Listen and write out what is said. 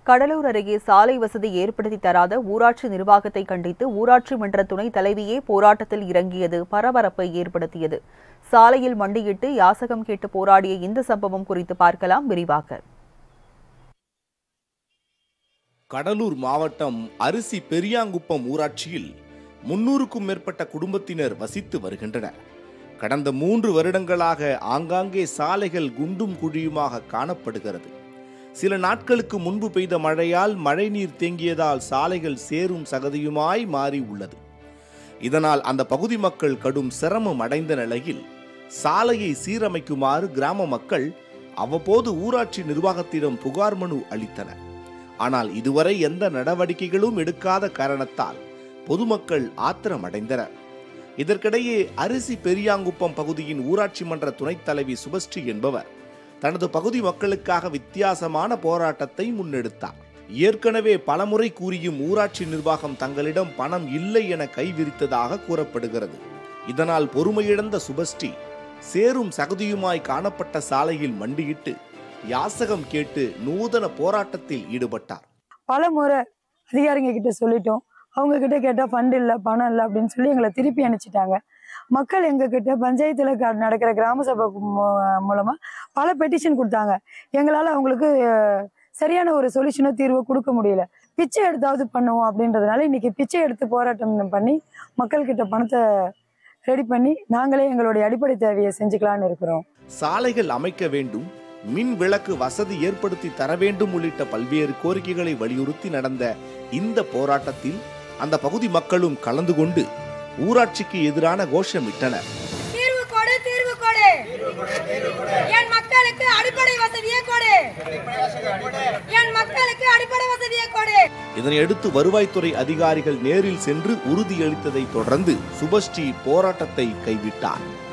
கடலூர் அருகே சாலை வசதி ஏற்படுத்தி தராத ஊராட்சி நிர்வாகத்தை கண்டித்து ஊராட்சி மன்ற துணைத் தலைவியே போராட்டத்தில் இறங்கியது பரபரப்பை ஏற்படுத்தியது சாலையில் மண்டியிட்டு யாசகம் கேட்டு போராடிய இந்த சம்பவம் குறித்து பார்க்கலாம் விரிவாக கடலூர் மாவட்டம் அரிசி பெரியாங்குப்பம் ஊராட்சியில் முன்னூறுக்கும் மேற்பட்ட குடும்பத்தினர் வசித்து வருகின்றனர் கடந்த மூன்று வருடங்களாக ஆங்காங்கே சாலைகள் குண்டும் குழியுமாக காணப்படுகிறது சில நாட்களுக்கு முன்பு பெய்த மழையால் மழைநீர் தேங்கியதால் சாலைகள் சேரும் சகதியுமாய் மாறி உள்ளது இதனால் அந்த பகுதி மக்கள் கடும் சிரமம் அடைந்த நிலையில் சாலையை சீரமைக்குமாறு கிராம மக்கள் அவ்வப்போது ஊராட்சி நிர்வாகத்திடம் புகார் மனு அளித்தனர் ஆனால் இதுவரை எந்த நடவடிக்கைகளும் எடுக்காத காரணத்தால் பொதுமக்கள் ஆத்திரமடைந்தனர் இதற்கிடையே அரிசி பெரியாங்குப்பம் பகுதியின் ஊராட்சி மன்ற துணைத் தலைவி சுபஸ்ரீ என்பவர் தனது பகுதி மக்களுக்காக வித்தியாசமான போராட்டத்தை முன்னெடுத்தார் ஏற்கனவே பலமுறை கூறியும் ஊராட்சி நிர்வாகம் தங்களிடம் பணம் இல்லை என கைவிரித்ததாக கூறப்படுகிறது இதனால் பொறுமையிழந்த சுபஸ்ரீ சேரும் சகதியுமாய் காணப்பட்ட சாலையில் மண்டியிட்டு யாசகம் கேட்டு நூதன போராட்டத்தில் ஈடுபட்டார் பல முறை அதிகாரிங்க கிட்ட சொல்லிட்டோம் அவங்க கிட்ட கேட்டா ஃபண்ட் இல்லை பணம் இல்லை அப்படின்னு சொல்லி எங்களை திருப்பி அனுப்பிச்சிட்டாங்க மக்கள் எங்க கிட்ட பஞ்சாயத்துல க- நடக்கிற கிராம சபை மூ- மூலமா பல பெட்டிஷன் கொடுத்தாங்க எங்களால அவங்களுக்கு அஹ், சரியான ஒரு சொல்யூஷனோ தீர்வோ கொடுக்க முடியல பிச்சை எடுத்தாவது பண்ணுவோம் அப்படின்றதுனால இன்னைக்கு பிச்சை எடுத்து போராட்டம் பண்ணி மக்கள் கிட்ட பணத்தை ரெடி பண்ணி நாங்களே எங்களுடைய அடிப்படை தேவையை செஞ்சுக்கலாம்னு இருக்கிறோம் சாலைகள் அமைக்க வேண்டும் மின் விளக்கு வசதி ஏற்படுத்தி தர வேண்டும் உள்ளிட்ட பல்வேறு கோரிக்கைகளை வலியுறுத்தி நடந்த இந்த போராட்டத்தில் அந்த பகுதி மக்களும் கலந்து கொண்டு ஊராட்சிக்கு எதிரான கோஷமிட்டனர் தீர்வு கொடு தீர்வு கொடு என் மக்களுக்கு அடிப்படை வசதியை கொடு என் மக்களுக்கு அடிப்படை வசதியை கொடு இதனையடுத்து வருவாய்த்துறை அதிகாரிகள் நேரில் சென்று உறுதியளித்ததை தொடர்ந்து சுபஸ்ரீ போராட்டத்தை கைவிட்டார்